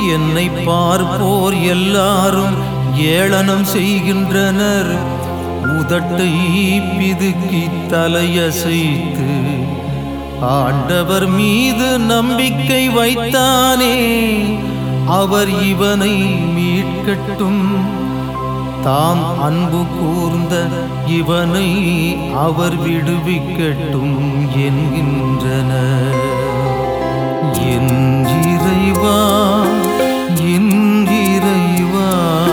என்னை பார்ப்போர் எல்லாரும் ஏளனம் செய்கின்றனர் உதட்டை பிதுக்கி தலையசைத்து ஆண்டவர் மீது நம்பிக்கை வைத்தானே அவர் இவனை மீட்கட்டும் தாம் அன்பு கூர்ந்த இவனை அவர் விடுவிக்கட்டும் என்கின்றனர் என் இறைவா என் இறைவா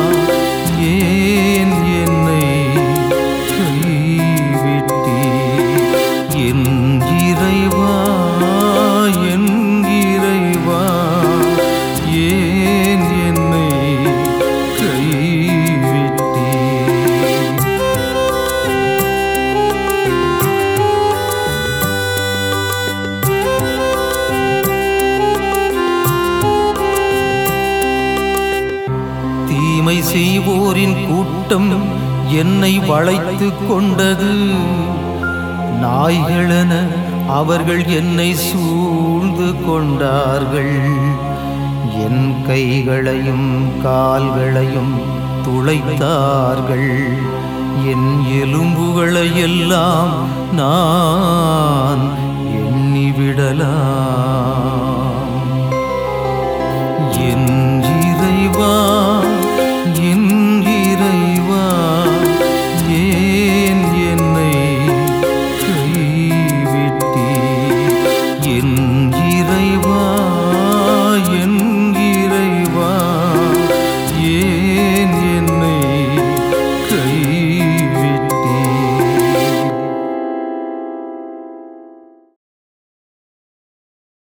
ஏன் என்னை கைவிட்டீ என் இறைவா என் இறைவா ஏன் என்னை கைவிட்டீ தீமை செய்வோரின் கூட்டம் என்னை வளைத்து கொண்டது நாய்களென அவர்கள் என்னை சூழ்ந்து கொண்டார்கள் என் கைகளையும் கால்களையும் துளைத்தார்கள் என் எலும்புகளை எல்லாம் நான் எண்ணிவிடலாம் என் இறைவா